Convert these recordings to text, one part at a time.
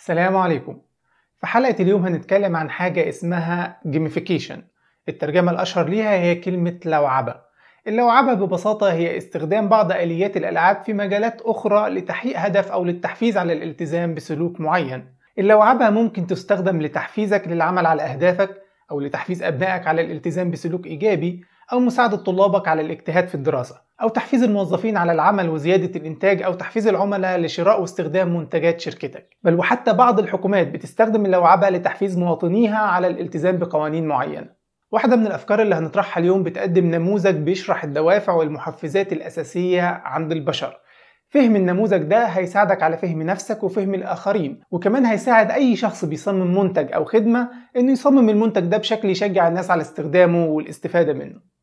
السلام عليكم في حلقة اليوم هنتكلم عن حاجة اسمها جيميفيكيشن الترجمة الأشهر ليها هي كلمة لوعبة اللوعبة ببساطة هي استخدام بعض آليات الألعاب في مجالات أخرى لتحقيق هدف أو للتحفيز على الالتزام بسلوك معين اللوعبة ممكن تستخدم لتحفيزك للعمل على أهدافك أو لتحفيز أبنائك على الالتزام بسلوك إيجابي أو مساعدة طلابك على الاجتهاد في الدراسة أو تحفيز الموظفين على العمل وزيادة الإنتاج أو تحفيز العملاء لشراء واستخدام منتجات شركتك بل وحتى بعض الحكومات بتستخدم اللوعبة لتحفيز مواطنيها على الالتزام بقوانين معينة واحدة من الأفكار اللي هنطرحها اليوم بتقدم نموذج بيشرح الدوافع والمحفزات الأساسية عند البشر فهم النموذج ده هيساعدك على فهم نفسك وفهم الآخرين وكمان هيساعد أي شخص بيصمم منتج أو خدمة إنه يصمم المنتج ده بشكل يشجع الناس على استخدامه والاستفادة منه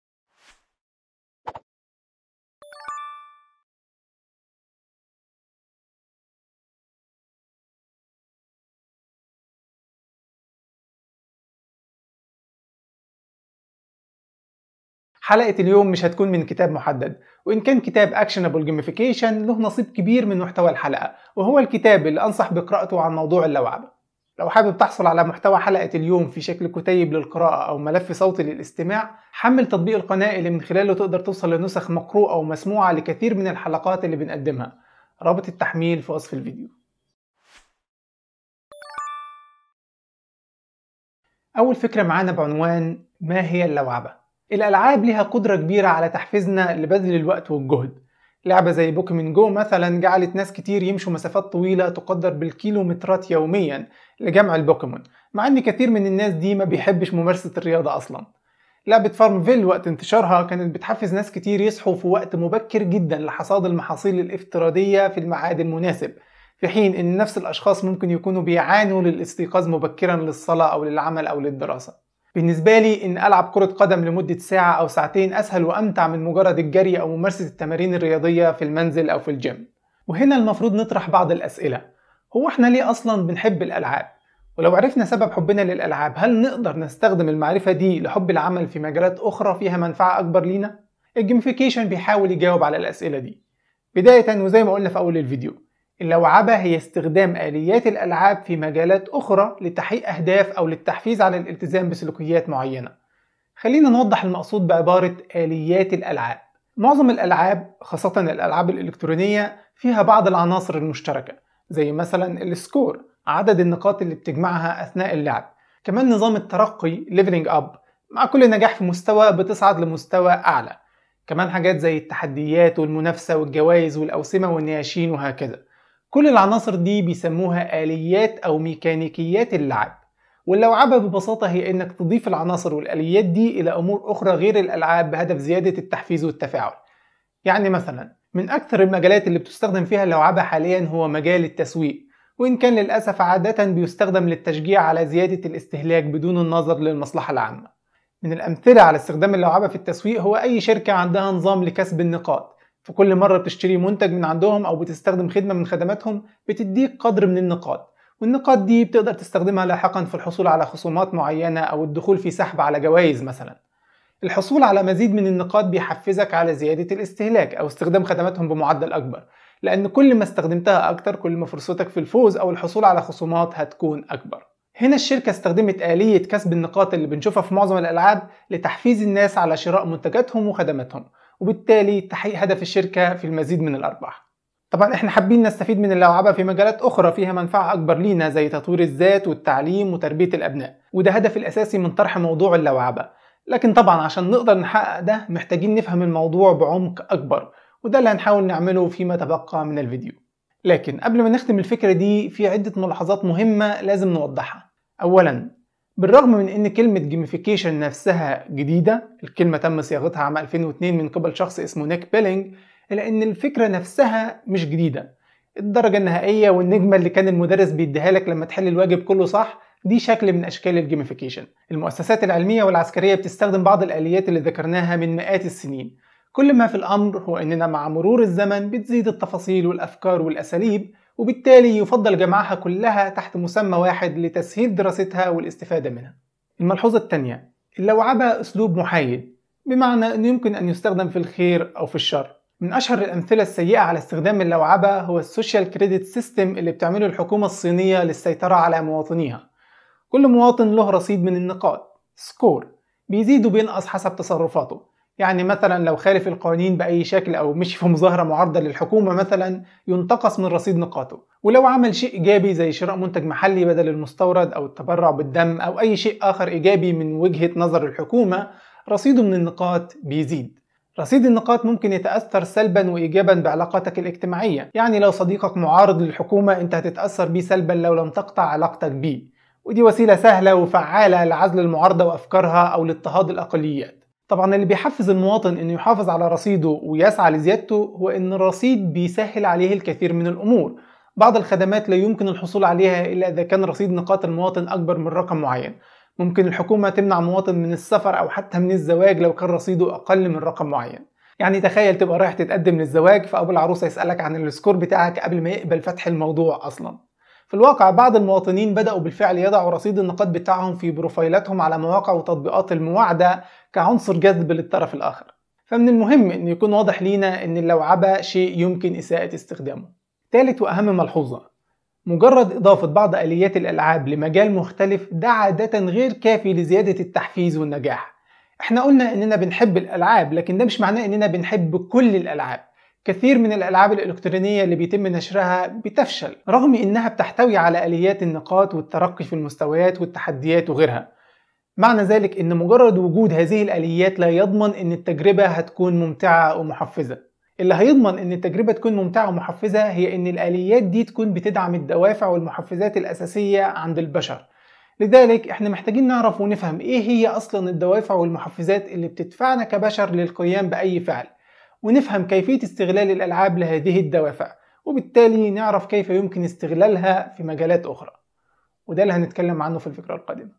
حلقة اليوم مش هتكون من كتاب محدد وإن كان كتاب Actionable Gamification له نصيب كبير من محتوى الحلقة وهو الكتاب اللي أنصح بقراءته عن موضوع اللوعبة لو حابب تحصل على محتوى حلقة اليوم في شكل كتيب للقراءة أو ملف صوتي للاستماع حمل تطبيق القناة اللي من خلاله تقدر توصل لنسخ مقروءة ومسموعة لكثير من الحلقات اللي بنقدمها رابط التحميل في وصف الفيديو أول فكرة معانا بعنوان ما هي اللوعبة الألعاب لها قدرة كبيرة على تحفيزنا لبذل الوقت والجهد لعبة زي بوكيمون جو مثلا جعلت ناس كتير يمشوا مسافات طويلة تقدر بالكيلومترات يوميا لجمع البوكيمون مع ان كثير من الناس دي ما بيحبش ممارسة الرياضة اصلا لعبة فارمفيل وقت انتشارها كانت بتحفز ناس كتير يصحوا في وقت مبكر جدا لحصاد المحاصيل الافتراضية في الميعاد المناسب في حين ان نفس الاشخاص ممكن يكونوا بيعانوا للاستيقاظ مبكرا للصلاة او للعمل او للدراسة بالنسبة لي إن ألعب كرة قدم لمدة ساعة أو ساعتين أسهل وأمتع من مجرد الجري أو ممارسة التمارين الرياضية في المنزل أو في الجيم وهنا المفروض نطرح بعض الأسئلة هو إحنا ليه أصلا بنحب الألعاب؟ ولو عرفنا سبب حبنا للألعاب هل نقدر نستخدم المعرفة دي لحب العمل في مجالات أخرى فيها منفعة أكبر لينا؟ الجيمفيكيشن بيحاول يجاوب على الأسئلة دي بداية وزي ما قلنا في أول الفيديو اللوعبة هي استخدام آليات الألعاب في مجالات أخرى لتحقيق أهداف أو للتحفيز على الالتزام بسلوكيات معينة. خلينا نوضح المقصود بعبارة آليات الألعاب. معظم الألعاب خاصة الألعاب الإلكترونية فيها بعض العناصر المشتركة زي مثلا السكور عدد النقاط اللي بتجمعها أثناء اللعب. كمان نظام الترقي Leveling Up مع كل نجاح في مستوى بتصعد لمستوى أعلى. كمان حاجات زي التحديات والمنافسة والجوائز والأوسمة والنياشين وهكذا. كل العناصر دي بيسموها آليات أو ميكانيكيات اللعب واللوعبة ببساطة هي إنك تضيف العناصر والآليات دي إلى أمور أخرى غير الألعاب بهدف زيادة التحفيز والتفاعل يعني مثلا من أكثر المجالات اللي بتستخدم فيها اللوعبة حاليا هو مجال التسويق وإن كان للأسف عادة بيستخدم للتشجيع على زيادة الاستهلاك بدون النظر للمصلحة العامة من الأمثلة على استخدام اللوعبة في التسويق هو أي شركة عندها نظام لكسب النقاط في كل مرة بتشتري منتج من عندهم أو بتستخدم خدمة من خدماتهم بتديك قدر من النقاط والنقاط دي بتقدر تستخدمها لاحقا في الحصول على خصومات معينة أو الدخول في سحب على جوائز مثلا الحصول على مزيد من النقاط بيحفزك على زيادة الاستهلاك أو استخدام خدماتهم بمعدل أكبر لأن كل ما استخدمتها أكتر كل ما فرصتك في الفوز أو الحصول على خصومات هتكون أكبر هنا الشركة استخدمت آلية كسب النقاط اللي بنشوفها في معظم الألعاب لتحفيز الناس على شراء منتجاتهم وخدماتهم وبالتالي تحقيق هدف الشركة في المزيد من الأرباح طبعا احنا حابين نستفيد من اللوعبة في مجالات أخرى فيها منفعة أكبر لينا زي تطوير الذات والتعليم وتربية الأبناء وده هدف الأساسي من طرح موضوع اللوعبة لكن طبعا عشان نقدر نحقق ده محتاجين نفهم الموضوع بعمق أكبر وده اللي هنحاول نعمله فيما تبقى من الفيديو لكن قبل ما نختم الفكرة دي في عدة ملاحظات مهمة لازم نوضحها أولا بالرغم من ان كلمة جيميفيكيشن نفسها جديدة الكلمة تم صياغتها عام 2002 من قبل شخص اسمه نيك بيلينج الا ان الفكرة نفسها مش جديدة الدرجة النهائية والنجمة اللي كان المدرس بيديها لك لما تحل الواجب كله صح دي شكل من اشكال الجيميفيكيشن المؤسسات العلمية والعسكرية بتستخدم بعض الاليات اللي ذكرناها من مئات السنين كل ما في الامر هو اننا مع مرور الزمن بتزيد التفاصيل والافكار والاساليب وبالتالي يفضل جمعها كلها تحت مسمى واحد لتسهيل دراستها والاستفادة منها الملحوظة الثانية اللوعبة أسلوب محايد بمعنى أنه يمكن أن يستخدم في الخير أو في الشر من أشهر الأمثلة السيئة على استخدام اللوعبة هو السوشيال كريدت سيستم اللي بتعمله الحكومة الصينية للسيطرة على مواطنيها كل مواطن له رصيد من النقاط سكور بيزيد وبينقص حسب تصرفاته يعني مثلا لو خالف القوانين بأي شكل أو مشي في مظاهرة معارضة للحكومة مثلا ينتقص من رصيد نقاطه ولو عمل شيء إيجابي زي شراء منتج محلي بدل المستورد أو التبرع بالدم أو أي شيء آخر إيجابي من وجهة نظر الحكومة رصيده من النقاط بيزيد رصيد النقاط ممكن يتأثر سلبا وإيجابا بعلاقاتك الاجتماعية يعني لو صديقك معارض للحكومة أنت هتتأثر بيه سلبا لو لم تقطع علاقتك بيه ودي وسيلة سهلة وفعالة لعزل المعارضة وأفكارها أو لاضطهاد الأقليات طبعا اللي بيحفز المواطن انه يحافظ على رصيده ويسعى لزيادته هو ان الرصيد بيسهل عليه الكثير من الامور بعض الخدمات لا يمكن الحصول عليها الا اذا كان رصيد نقاط المواطن اكبر من رقم معين ممكن الحكومة تمنع مواطن من السفر او حتى من الزواج لو كان رصيده اقل من رقم معين يعني تخيل تبقى رايح تتقدم للزواج فابو العروسة يسألك عن السكور بتاعك قبل ما يقبل فتح الموضوع اصلا في الواقع بعض المواطنين بدأوا بالفعل يضعوا رصيد النقاط بتاعهم في بروفايلاتهم على مواقع وتطبيقات المواعدة كعنصر جذب للطرف الآخر فمن المهم أن يكون واضح لينا أن اللوعبة شيء يمكن إساءة استخدامه ثالث وأهم ملحوظة مجرد إضافة بعض آليات الألعاب لمجال مختلف ده عادة غير كافي لزيادة التحفيز والنجاح احنا قلنا اننا بنحب الالعاب لكن ده مش معناه اننا بنحب كل الالعاب كثير من الألعاب الإلكترونية اللي بيتم نشرها بتفشل رغم إنها بتحتوي على آليات النقاط والترقي في المستويات والتحديات وغيرها معنى ذلك إن مجرد وجود هذه الآليات لا يضمن إن التجربة هتكون ممتعة ومحفزة اللي هيضمن إن التجربة تكون ممتعة ومحفزة هي إن الآليات دي تكون بتدعم الدوافع والمحفزات الأساسية عند البشر لذلك احنا محتاجين نعرف ونفهم ايه هي اصلا الدوافع والمحفزات اللي بتدفعنا كبشر للقيام باي فعل ونفهم كيفية استغلال الألعاب لهذه الدوافع وبالتالي نعرف كيف يمكن استغلالها في مجالات أخرى وده اللي هنتكلم عنه في الفكرة القادمة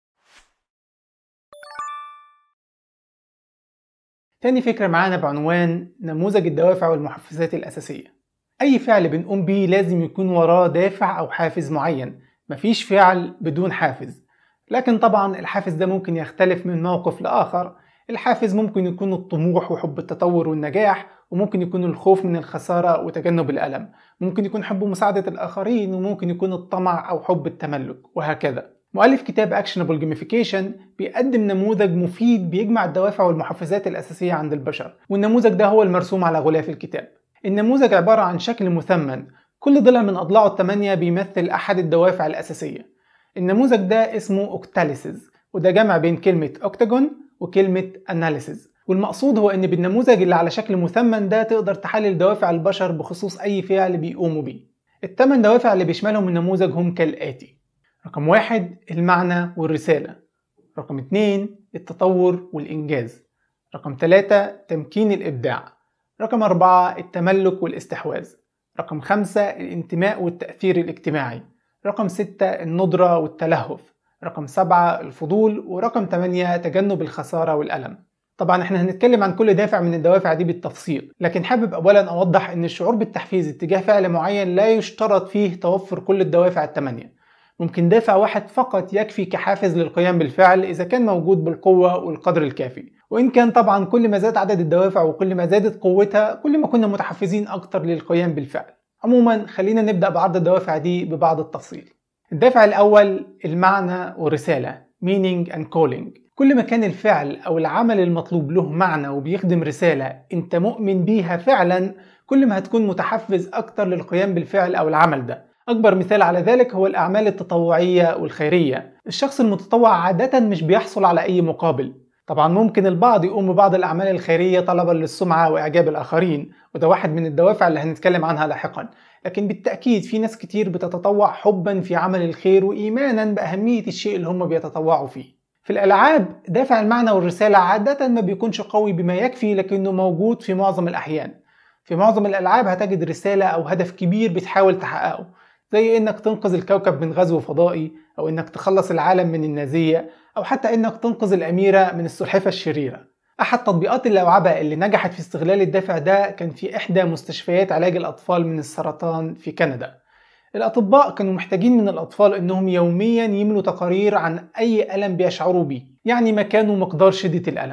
تاني فكرة معانا بعنوان نموذج الدوافع والمحفزات الأساسية أي فعل بنقوم بيه لازم يكون وراه دافع أو حافز معين مفيش فعل بدون حافز لكن طبعا الحافز ده ممكن يختلف من موقف لآخر الحافز ممكن يكون الطموح وحب التطور والنجاح وممكن يكون الخوف من الخسارة وتجنب الألم ممكن يكون حب مساعدة الآخرين وممكن يكون الطمع أو حب التملك وهكذا مؤلف كتاب Actionable Gamification بيقدم نموذج مفيد بيجمع الدوافع والمحفزات الأساسية عند البشر والنموذج ده هو المرسوم على غلاف الكتاب النموذج عبارة عن شكل مثمن كل ضلع من أضلاعه الثمانية بيمثل أحد الدوافع الأساسية النموذج ده اسمه أوكتاليسيز وده جمع بين كلمة أوكتاجون وكلمة أناليسيز والمقصود هو ان بالنموذج اللي على شكل مثمن ده تقدر تحلل دوافع البشر بخصوص اي فعل بيقوموا بيه الثمان دوافع اللي بيشملهم النموذج هم كالآتي رقم واحد المعنى والرسالة رقم اتنين التطور والإنجاز رقم ثلاثة تمكين الإبداع رقم أربعة التملك والاستحواذ رقم خمسة الانتماء والتأثير الاجتماعي رقم ستة الندرة والتلهف رقم سبعة الفضول ورقم 8 تجنب الخسارة والألم طبعا احنا هنتكلم عن كل دافع من الدوافع دي بالتفصيل لكن حابب اولا اوضح ان الشعور بالتحفيز اتجاه فعل معين لا يشترط فيه توفر كل الدوافع الثمانية ممكن دافع واحد فقط يكفي كحافز للقيام بالفعل اذا كان موجود بالقوة والقدر الكافي وان كان طبعا كل ما زاد عدد الدوافع وكل ما زادت قوتها كل ما كنا متحفزين اكتر للقيام بالفعل عموما خلينا نبدأ بعرض الدوافع دي ببعض التفصيل الدافع الأول المعنى والرسالة meaning and calling كل ما كان الفعل أو العمل المطلوب له معنى وبيخدم رسالة أنت مؤمن بيها فعلا كل ما هتكون متحفز أكتر للقيام بالفعل أو العمل ده أكبر مثال على ذلك هو الأعمال التطوعية والخيرية الشخص المتطوع عادة مش بيحصل على أي مقابل طبعا ممكن البعض يقوم ببعض الأعمال الخيرية طلبا للسمعة وإعجاب الآخرين وده واحد من الدوافع اللي هنتكلم عنها لاحقا لكن بالتأكيد في ناس كتير بتتطوع حبا في عمل الخير وإيمانا بأهمية الشيء اللي هم بيتطوعوا فيه في الألعاب دافع المعنى والرسالة عادة ما بيكونش قوي بما يكفي لكنه موجود في معظم الأحيان في معظم الألعاب هتجد رسالة أو هدف كبير بتحاول تحققه زي إنك تنقذ الكوكب من غزو فضائي أو إنك تخلص العالم من النازية أو حتى إنك تنقذ الأميرة من السلحفة الشريرة أحد تطبيقات اللوعبة اللي نجحت في استغلال الدافع ده كان في إحدى مستشفيات علاج الأطفال من السرطان في كندا الأطباء كانوا محتاجين من الأطفال إنهم يوميا يملوا تقارير عن أي ألم بيشعروا بيه يعني مكان ومقدار شدة الألم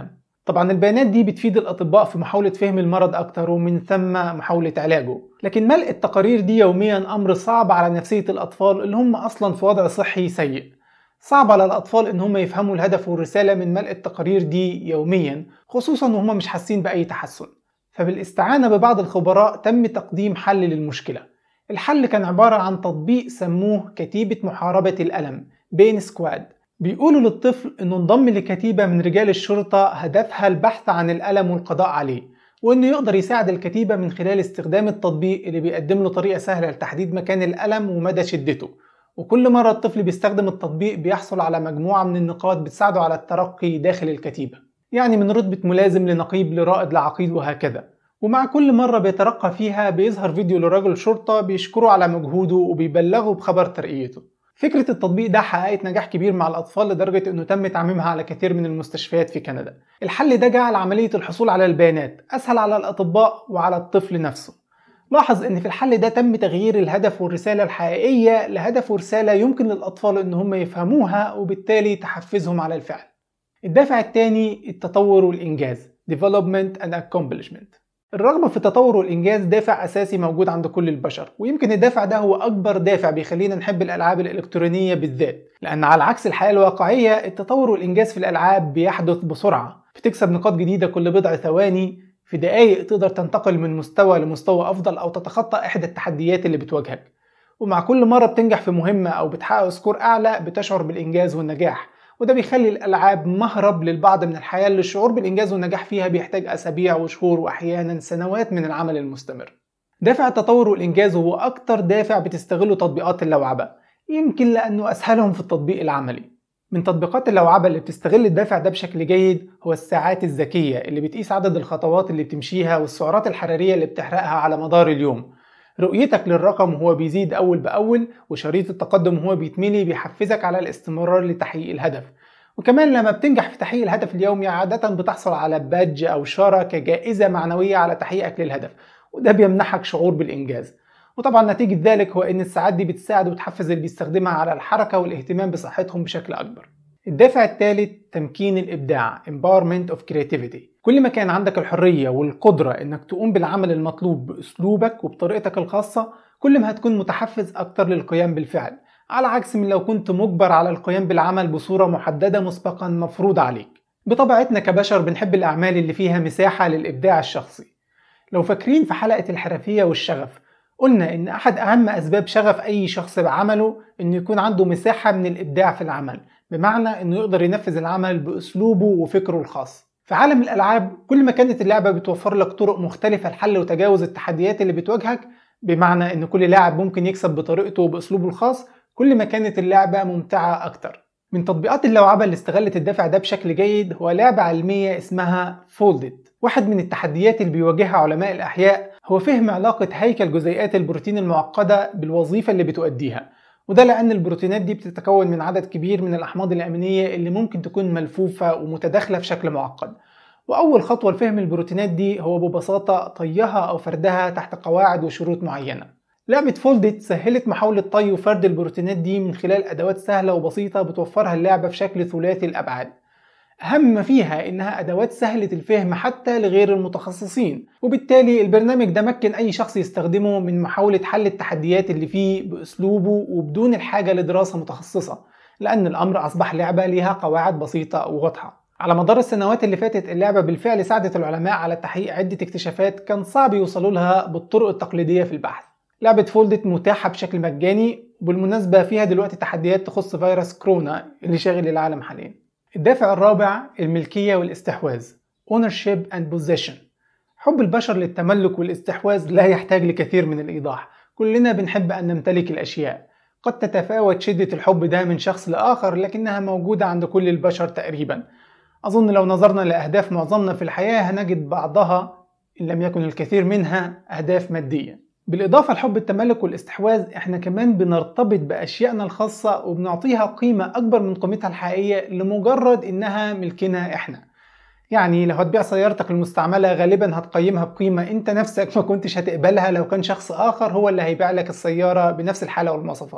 طبعا البيانات دي بتفيد الأطباء في محاولة فهم المرض أكتر ومن ثم محاولة علاجه لكن ملء التقارير دي يوميا أمر صعب على نفسية الأطفال اللي هم أصلا في وضع صحي سيء صعب على الأطفال إن هم يفهموا الهدف والرسالة من ملء التقارير دي يوميا خصوصا وهم مش حاسين بأي تحسن فبالاستعانة ببعض الخبراء تم تقديم حل للمشكلة الحل كان عبارة عن تطبيق سموه كتيبة محاربة الألم بين سكواد بيقولوا للطفل انه انضم لكتيبة من رجال الشرطة هدفها البحث عن الألم والقضاء عليه وانه يقدر يساعد الكتيبة من خلال استخدام التطبيق اللي بيقدم له طريقة سهلة لتحديد مكان الألم ومدى شدته وكل مرة الطفل بيستخدم التطبيق بيحصل على مجموعة من النقاط بتساعده على الترقي داخل الكتيبة يعني من رتبة ملازم لنقيب لرائد لعقيد وهكذا ومع كل مرة بيترقى فيها بيظهر فيديو لرجل شرطة بيشكره على مجهوده وبيبلغه بخبر ترقيته فكرة التطبيق ده حققت نجاح كبير مع الأطفال لدرجة أنه تم تعميمها على كثير من المستشفيات في كندا الحل ده جعل عملية الحصول على البيانات أسهل على الأطباء وعلى الطفل نفسه لاحظ ان في الحل ده تم تغيير الهدف والرسالة الحقيقية لهدف ورسالة يمكن للأطفال ان هم يفهموها وبالتالي تحفزهم على الفعل الدافع الثاني التطور والإنجاز Development and Accomplishment الرغبة في التطور والإنجاز دافع أساسي موجود عند كل البشر ويمكن الدافع ده هو أكبر دافع بيخلينا نحب الألعاب الإلكترونية بالذات لأن على عكس الحياة الواقعية التطور والإنجاز في الألعاب بيحدث بسرعة بتكسب نقاط جديدة كل بضع ثواني في دقايق تقدر تنتقل من مستوى لمستوى أفضل أو تتخطى إحدى التحديات اللي بتواجهك ومع كل مرة بتنجح في مهمة أو بتحقق سكور أعلى بتشعر بالإنجاز والنجاح وده بيخلي الألعاب مهرب للبعض من الحياة اللي الشعور بالإنجاز والنجاح فيها بيحتاج أسابيع وشهور وأحيانا سنوات من العمل المستمر دافع التطور والإنجاز هو أكتر دافع بتستغله تطبيقات اللوعبة يمكن لأنه أسهلهم في التطبيق العملي من تطبيقات اللوعبة اللي بتستغل الدافع ده بشكل جيد هو الساعات الذكية اللي بتقيس عدد الخطوات اللي بتمشيها والسعرات الحرارية اللي بتحرقها على مدار اليوم رؤيتك للرقم وهو بيزيد أول بأول وشريط التقدم وهو بيتملي بيحفزك على الاستمرار لتحقيق الهدف وكمان لما بتنجح في تحقيق الهدف اليومي عادة بتحصل على بادج أو شارة كجائزة معنوية على تحقيقك للهدف وده بيمنحك شعور بالإنجاز وطبعا نتيجة ذلك هو إن الساعات دي بتساعد وتحفز اللي بيستخدمها على الحركة والاهتمام بصحتهم بشكل أكبر الدافع الثالث تمكين الإبداع empowerment of creativity كل ما كان عندك الحرية والقدرة إنك تقوم بالعمل المطلوب بأسلوبك وبطريقتك الخاصة كل ما هتكون متحفز أكتر للقيام بالفعل على عكس من لو كنت مجبر على القيام بالعمل بصورة محددة مسبقا مفروض عليك بطبيعتنا كبشر بنحب الأعمال اللي فيها مساحة للإبداع الشخصي لو فاكرين في حلقة الحرفية والشغف قلنا إن أحد أهم أسباب شغف أي شخص بعمله إنه يكون عنده مساحة من الإبداع في العمل بمعنى إنه يقدر ينفذ العمل بأسلوبه وفكره الخاص في عالم الألعاب كل ما كانت اللعبة بتوفر لك طرق مختلفة لحل وتجاوز التحديات اللي بتواجهك بمعنى إن كل لاعب ممكن يكسب بطريقته وبأسلوبه الخاص كل ما كانت اللعبة ممتعة أكتر من تطبيقات اللوعبة اللي استغلت الدافع ده بشكل جيد هو لعبة علمية اسمها فولدد واحد من التحديات اللي بيواجهها علماء الأحياء هو فهم علاقة هيكل جزيئات البروتين المعقدة بالوظيفة اللي بتؤديها وده لأن البروتينات دي بتتكون من عدد كبير من الأحماض الأمينية اللي ممكن تكون ملفوفة ومتداخلة في شكل معقد وأول خطوة لفهم البروتينات دي هو ببساطة طيها أو فردها تحت قواعد وشروط معينة لعبة فولدت سهلت محاولة طي وفرد البروتينات دي من خلال أدوات سهلة وبسيطة بتوفرها اللعبة في شكل ثلاثي الأبعاد أهم ما فيها إنها أدوات سهلة الفهم حتى لغير المتخصصين وبالتالي البرنامج ده مكن أي شخص يستخدمه من محاولة حل التحديات اللي فيه بأسلوبه وبدون الحاجة لدراسة متخصصة لأن الأمر أصبح لعبة ليها قواعد بسيطة وواضحة على مدار السنوات اللي فاتت اللعبة بالفعل ساعدت العلماء على تحقيق عدة اكتشافات كان صعب يوصلوا لها بالطرق التقليدية في البحث لعبة فولدت متاحة بشكل مجاني وبالمناسبة فيها دلوقتي تحديات تخص فيروس كورونا اللي شاغل العالم حاليا الدافع الرابع الملكية والاستحواذ ownership and possession حب البشر للتملك والاستحواذ لا يحتاج لكثير من الإيضاح كلنا بنحب أن نمتلك الأشياء قد تتفاوت شدة الحب ده من شخص لآخر لكنها موجودة عند كل البشر تقريبا أظن لو نظرنا لأهداف معظمنا في الحياة هنجد بعضها إن لم يكن الكثير منها أهداف مادية بالإضافة لحب التملك والاستحواذ إحنا كمان بنرتبط بأشيائنا الخاصة وبنعطيها قيمة أكبر من قيمتها الحقيقية لمجرد إنها ملكنا إحنا يعني لو هتبيع سيارتك المستعملة غالبا هتقيمها بقيمة انت نفسك ما كنتش هتقبلها لو كان شخص آخر هو اللي هيبيع لك السيارة بنفس الحالة والمواصفات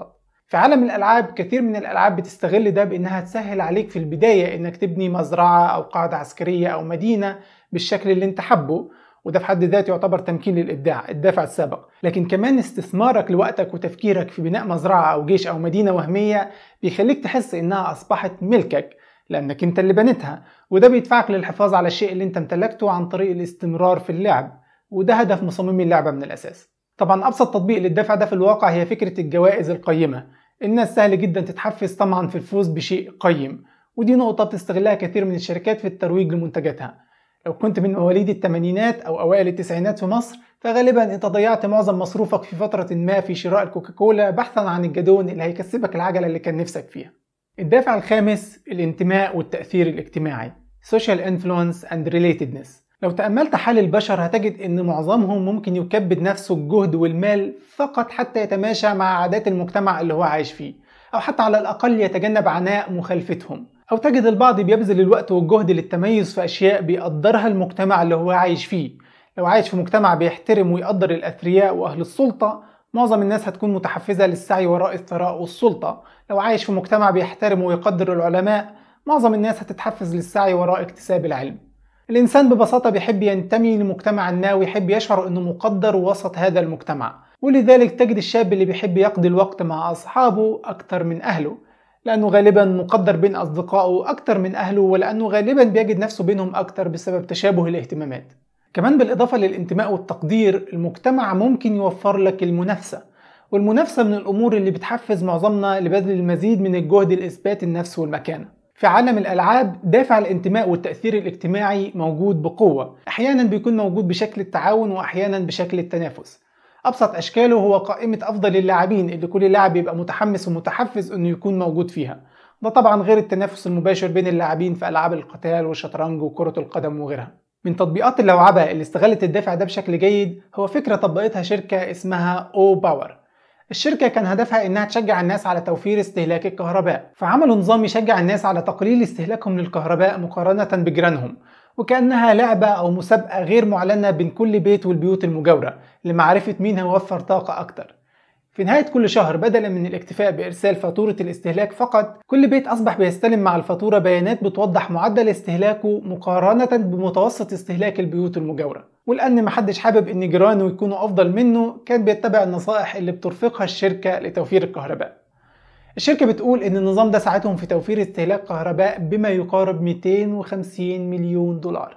في عالم الألعاب كثير من الألعاب بتستغل ده بإنها تسهل عليك في البداية إنك تبني مزرعة أو قاعدة عسكرية أو مدينة بالشكل اللي أنت حبه وده في حد ذاته يعتبر تمكين للإبداع الدافع السابق لكن كمان استثمارك لوقتك وتفكيرك في بناء مزرعة أو جيش أو مدينة وهمية بيخليك تحس إنها أصبحت ملكك لأنك أنت اللي بنيتها وده بيدفعك للحفاظ على الشيء اللي أنت امتلكته عن طريق الاستمرار في اللعب وده هدف مصممي اللعبة من الأساس طبعا أبسط تطبيق للدفع ده في الواقع هي فكرة الجوائز القيمة الناس سهل جدا تتحفز طمعا في الفوز بشيء قيم ودي نقطة بتستغلها كثير من الشركات في الترويج لمنتجاتها لو كنت من مواليد الثمانينات أو أوائل التسعينات في مصر فغالبا أنت ضيعت معظم مصروفك في فترة ما في شراء الكوكاكولا بحثا عن الجدون اللي هيكسبك العجلة اللي كان نفسك فيها الدافع الخامس الانتماء والتأثير الاجتماعي Social Influence and Relatedness لو تأملت حال البشر هتجد أن معظمهم ممكن يكبد نفسه الجهد والمال فقط حتى يتماشى مع عادات المجتمع اللي هو عايش فيه أو حتى على الأقل يتجنب عناء مخالفتهم أو تجد البعض بيبذل الوقت والجهد للتميز في أشياء بيقدرها المجتمع اللي هو عايش فيه لو عايش في مجتمع بيحترم ويقدر الأثرياء وأهل السلطة معظم الناس هتكون متحفزة للسعي وراء الثراء والسلطة لو عايش في مجتمع بيحترم ويقدر العلماء معظم الناس هتتحفز للسعي وراء اكتساب العلم الإنسان ببساطة بيحب ينتمي لمجتمع ما ويحب يشعر أنه مقدر وسط هذا المجتمع ولذلك تجد الشاب اللي بيحب يقضي الوقت مع أصحابه أكتر من أهله لأنه غالبا مقدر بين أصدقائه أكتر من أهله ولأنه غالبا بيجد نفسه بينهم أكتر بسبب تشابه الاهتمامات كمان بالإضافة للانتماء والتقدير المجتمع ممكن يوفر لك المنافسة والمنافسة من الأمور اللي بتحفز معظمنا لبذل المزيد من الجهد لإثبات النفس والمكانة في عالم الألعاب دافع الانتماء والتأثير الاجتماعي موجود بقوة أحيانا بيكون موجود بشكل التعاون وأحيانا بشكل التنافس أبسط أشكاله هو قائمة أفضل اللاعبين اللي كل لاعب يبقى متحمس ومتحفز إنه يكون موجود فيها ده طبعا غير التنافس المباشر بين اللاعبين في ألعاب القتال والشطرنج وكرة القدم وغيرها من تطبيقات اللوعبة اللي استغلت الدافع ده بشكل جيد هو فكرة طبقتها شركة اسمها أو باور الشركة كان هدفها إنها تشجع الناس على توفير استهلاك الكهرباء فعملوا نظام يشجع الناس على تقليل استهلاكهم للكهرباء مقارنة بجيرانهم وكأنها لعبة أو مسابقة غير معلنة بين كل بيت والبيوت المجاورة لمعرفة مين هيوفر طاقة أكتر في نهاية كل شهر بدلا من الاكتفاء بإرسال فاتورة الاستهلاك فقط كل بيت أصبح بيستلم مع الفاتورة بيانات بتوضح معدل استهلاكه مقارنة بمتوسط استهلاك البيوت المجاورة ولأن محدش حابب إن جيرانه يكونوا أفضل منه كان بيتبع النصائح اللي بترفقها الشركة لتوفير الكهرباء الشركة بتقول إن النظام ده ساعدهم في توفير استهلاك كهرباء بما يقارب 250 مليون دولار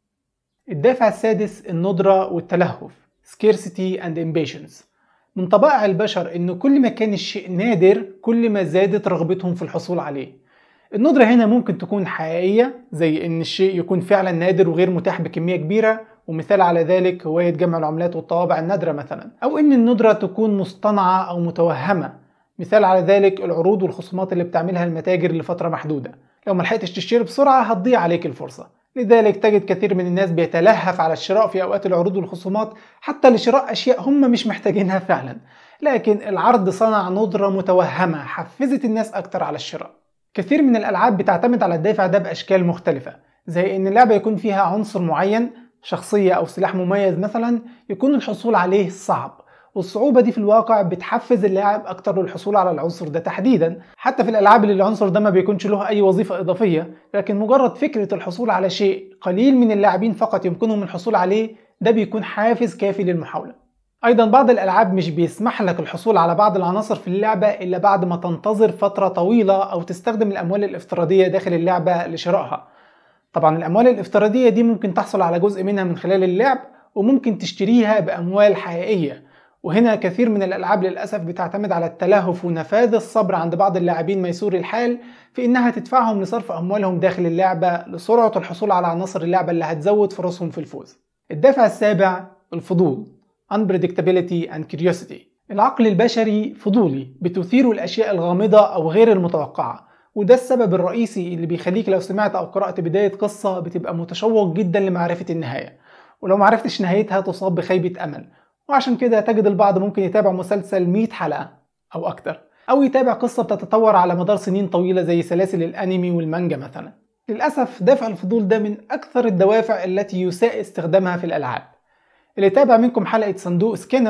الدافع السادس الندرة والتلهف Scarcity and Impatience من طبائع البشر إن كل ما كان الشيء نادر كل ما زادت رغبتهم في الحصول عليه الندرة هنا ممكن تكون حقيقية زي إن الشيء يكون فعلا نادر وغير متاح بكمية كبيرة ومثال على ذلك هواية جمع العملات والطوابع النادرة مثلا أو إن الندرة تكون مصطنعة أو متوهمة مثال على ذلك العروض والخصومات اللي بتعملها المتاجر لفترة محدودة لو ملحقتش تشتري بسرعة هتضيع عليك الفرصة لذلك تجد كثير من الناس بيتلهف على الشراء في أوقات العروض والخصومات حتى لشراء أشياء هم مش محتاجينها فعلا لكن العرض صنع ندرة متوهمة حفزت الناس أكتر على الشراء كثير من الألعاب بتعتمد على الدافع ده بأشكال مختلفة زي إن اللعبة يكون فيها عنصر معين شخصية أو سلاح مميز مثلا يكون الحصول عليه صعب والصعوبة دي في الواقع بتحفز اللاعب أكتر للحصول على العنصر ده تحديدا حتى في الألعاب اللي العنصر ده ما بيكونش له أي وظيفة إضافية لكن مجرد فكرة الحصول على شيء قليل من اللاعبين فقط يمكنهم الحصول عليه ده بيكون حافز كافي للمحاولة أيضا بعض الألعاب مش بيسمح لك الحصول على بعض العناصر في اللعبة إلا بعد ما تنتظر فترة طويلة أو تستخدم الأموال الافتراضية داخل اللعبة لشرائها طبعا الأموال الافتراضية دي ممكن تحصل على جزء منها من خلال اللعب وممكن تشتريها بأموال حقيقية وهنا كثير من الألعاب للأسف بتعتمد على التلهف ونفاذ الصبر عند بعض اللاعبين ميسور الحال في إنها تدفعهم لصرف أموالهم داخل اللعبة لسرعة الحصول على عناصر اللعبة اللي هتزود فرصهم في الفوز الدافع السابع الفضول Unpredictability and Curiosity العقل البشري فضولي بتثير الأشياء الغامضة أو غير المتوقعة وده السبب الرئيسي اللي بيخليك لو سمعت أو قرأت بداية قصة بتبقى متشوق جدا لمعرفة النهاية ولو معرفتش نهايتها تصاب بخيبة أمل وعشان كده تجد البعض ممكن يتابع مسلسل 100 حلقة أو أكتر أو يتابع قصة بتتطور على مدار سنين طويلة زي سلاسل الأنمي والمانجا مثلا للأسف دافع الفضول ده من أكثر الدوافع التي يساء استخدامها في الألعاب اللي تابع منكم حلقة صندوق سكينر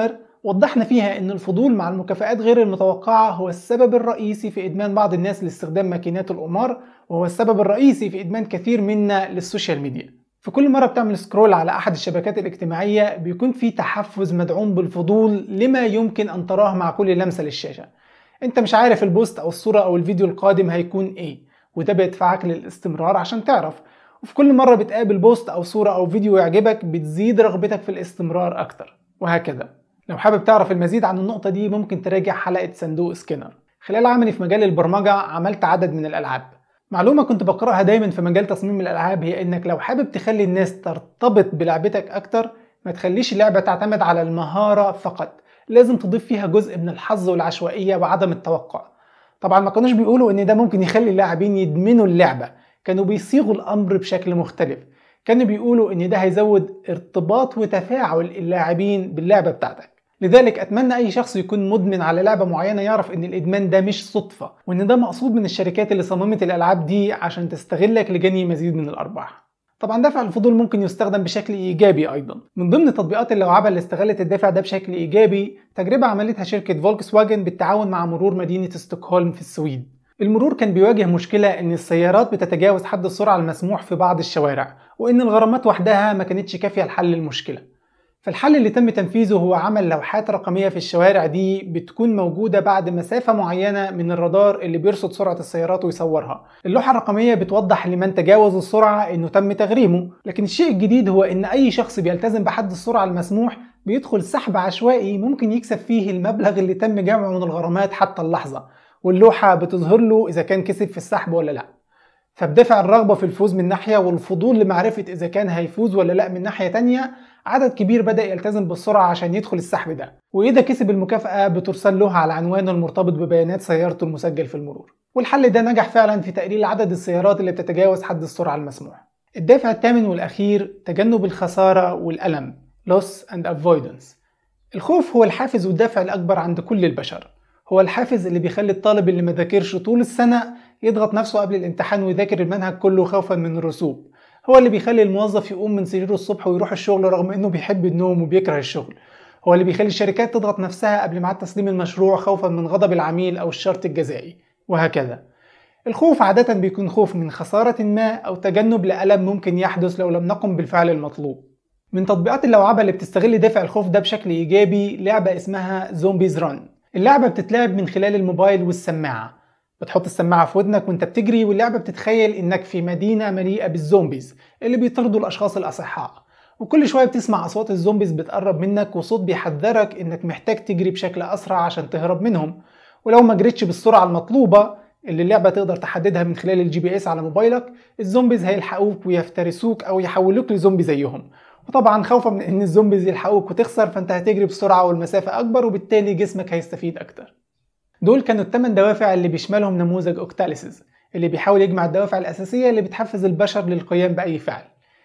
وضحنا فيها ان الفضول مع المكافآت غير المتوقعة هو السبب الرئيسي في ادمان بعض الناس لاستخدام ماكينات القمار وهو السبب الرئيسي في ادمان كثير منا للسوشيال ميديا في كل مرة بتعمل سكرول على أحد الشبكات الاجتماعية بيكون في تحفز مدعوم بالفضول لما يمكن أن تراه مع كل لمسة للشاشة أنت مش عارف البوست أو الصورة أو الفيديو القادم هيكون إيه وده بيدفعك للاستمرار عشان تعرف وفي كل مرة بتقابل بوست أو صورة أو فيديو يعجبك بتزيد رغبتك في الاستمرار أكتر وهكذا لو حابب تعرف المزيد عن النقطة دي ممكن تراجع حلقة صندوق سكينر خلال عملي في مجال البرمجة عملت عدد من الألعاب معلومة كنت بقرأها دايما في مجال تصميم الألعاب هي إنك لو حابب تخلي الناس ترتبط بلعبتك أكتر ما تخليش اللعبة تعتمد على المهارة فقط لازم تضيف فيها جزء من الحظ والعشوائية وعدم التوقع طبعا ما كانوش بيقولوا إن ده ممكن يخلي اللاعبين يدمنوا اللعبة كانوا بيصيغوا الأمر بشكل مختلف كانوا بيقولوا إن ده هيزود ارتباط وتفاعل اللاعبين باللعبة بتاعتك لذلك اتمنى اي شخص يكون مدمن على لعبه معينه يعرف ان الادمان ده مش صدفه وان ده مقصود من الشركات اللي صممت الالعاب دي عشان تستغلك لجني مزيد من الارباح طبعا دفع الفضول ممكن يستخدم بشكل ايجابي ايضا من ضمن تطبيقات اللعابه اللي استغلت الدافع ده بشكل ايجابي تجربه عملتها شركه فولكس واجن بالتعاون مع مرور مدينه ستوكهولم في السويد المرور كان بيواجه مشكلة إن السيارات بتتجاوز حد السرعة المسموح في بعض الشوارع وإن الغرامات وحدها ما كانتش كافية لحل المشكلة فالحل اللي تم تنفيذه هو عمل لوحات رقمية في الشوارع دي بتكون موجودة بعد مسافة معينة من الرادار اللي بيرصد سرعة السيارات ويصورها اللوحة الرقمية بتوضح لمن تجاوز السرعة انه تم تغريمه لكن الشيء الجديد هو ان اي شخص بيلتزم بحد السرعة المسموح بيدخل سحب عشوائي ممكن يكسب فيه المبلغ اللي تم جمعه من الغرامات حتى اللحظة واللوحة بتظهر له اذا كان كسب في السحب ولا لا فبدافع الرغبة في الفوز من ناحية والفضول لمعرفة إذا كان هيفوز ولا لأ من ناحية تانية عدد كبير بدأ يلتزم بالسرعة عشان يدخل السحب ده وإذا كسب المكافأة بترسل له على عنوانه المرتبط ببيانات سيارته المسجل في المرور والحل ده نجح فعلا في تقليل عدد السيارات اللي بتتجاوز حد السرعة المسموح الدافع الثامن والأخير تجنب الخسارة والألم loss and avoidance الخوف هو الحافز والدافع الأكبر عند كل البشر هو الحافز اللي بيخلي الطالب اللي ما ذاكرش طول السنة يضغط نفسه قبل الامتحان ويذاكر المنهج كله خوفا من الرسوب هو اللي بيخلي الموظف يقوم من سريره الصبح ويروح الشغل رغم انه بيحب النوم وبيكره الشغل هو اللي بيخلي الشركات تضغط نفسها قبل ميعاد تسليم المشروع خوفا من غضب العميل او الشرط الجزائي وهكذا الخوف عادة بيكون خوف من خسارة ما أو تجنب لألم ممكن يحدث لو لم نقم بالفعل المطلوب من تطبيقات اللوعبة اللي بتستغل دافع الخوف ده بشكل إيجابي لعبة اسمها زومبيز ران اللعبة بتتلعب من خلال الموبايل والسماعة بتحط السماعة في ودنك وانت بتجري واللعبة بتتخيل انك في مدينة مليئة بالزومبيز اللي بيطردوا الاشخاص الاصحاء وكل شوية بتسمع اصوات الزومبيز بتقرب منك وصوت بيحذرك انك محتاج تجري بشكل اسرع عشان تهرب منهم ولو ما جريتش بالسرعة المطلوبة اللي اللعبة تقدر تحددها من خلال الجي بي اس على موبايلك الزومبيز هيلحقوك ويفترسوك او يحولوك لزومبي زيهم وطبعا خوفا من ان الزومبيز يلحقوك وتخسر فانت هتجري بسرعة والمسافة اكبر وبالتالي جسمك هيستفيد اكتر دول كانوا الثمان دوافع اللي بيشملهم نموذج اوكتاليسيس اللي بيحاول يجمع الدوافع الأساسية اللي بتحفز البشر للقيام بأي فعل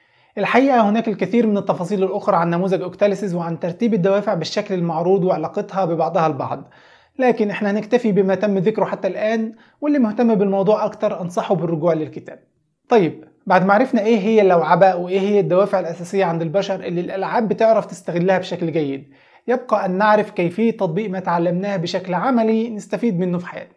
الحقيقة هناك الكثير من التفاصيل الأخرى عن نموذج اوكتاليسيس وعن ترتيب الدوافع بالشكل المعروض وعلاقتها ببعضها البعض لكن احنا هنكتفي بما تم ذكره حتى الآن واللي مهتم بالموضوع أكتر أنصحه بالرجوع للكتاب طيب بعد ما عرفنا ايه هي اللوعبة وايه هي الدوافع الأساسية عند البشر اللي الألعاب بتعرف تستغلها بشكل جيد يبقى أن نعرف كيفية تطبيق ما تعلمناه بشكل عملي نستفيد منه في حياتنا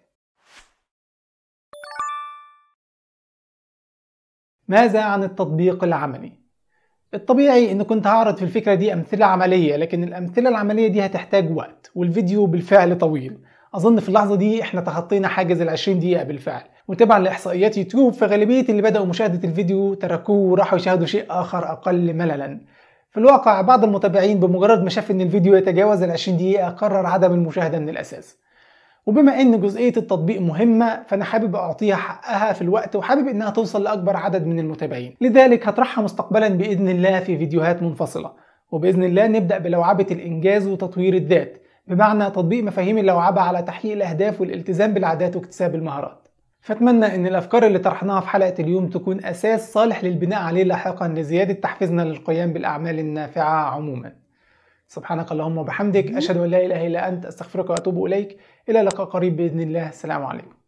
ماذا عن التطبيق العملي؟ الطبيعي ان كنت هعرض في الفكرة دي امثلة عملية لكن الامثلة العملية دي هتحتاج وقت والفيديو بالفعل طويل اظن في اللحظة دي احنا تخطينا حاجز ال 20 دقيقة بالفعل وتبعا لاحصائيات يوتيوب فغالبية اللي بدأوا مشاهدة الفيديو تركوه وراحوا يشاهدوا شيء اخر اقل مللا في الواقع بعض المتابعين بمجرد ما شاف ان الفيديو يتجاوز ال 20 دقيقة قرر عدم المشاهدة من الاساس وبما ان جزئية التطبيق مهمة فانا حابب اعطيها حقها في الوقت وحابب انها توصل لاكبر عدد من المتابعين لذلك هطرحها مستقبلا باذن الله في فيديوهات منفصلة وباذن الله نبدأ بلوعبة الانجاز وتطوير الذات بمعنى تطبيق مفاهيم اللوعبة على تحقيق الاهداف والالتزام بالعادات واكتساب المهارات فاتمنى ان الافكار اللي طرحناها في حلقه اليوم تكون اساس صالح للبناء عليه لاحقا لزياده تحفيزنا للقيام بالاعمال النافعه عموما سبحانك اللهم وبحمدك اشهد ان لا اله الا انت استغفرك واتوب اليك الى لقاء قريب باذن الله السلام عليكم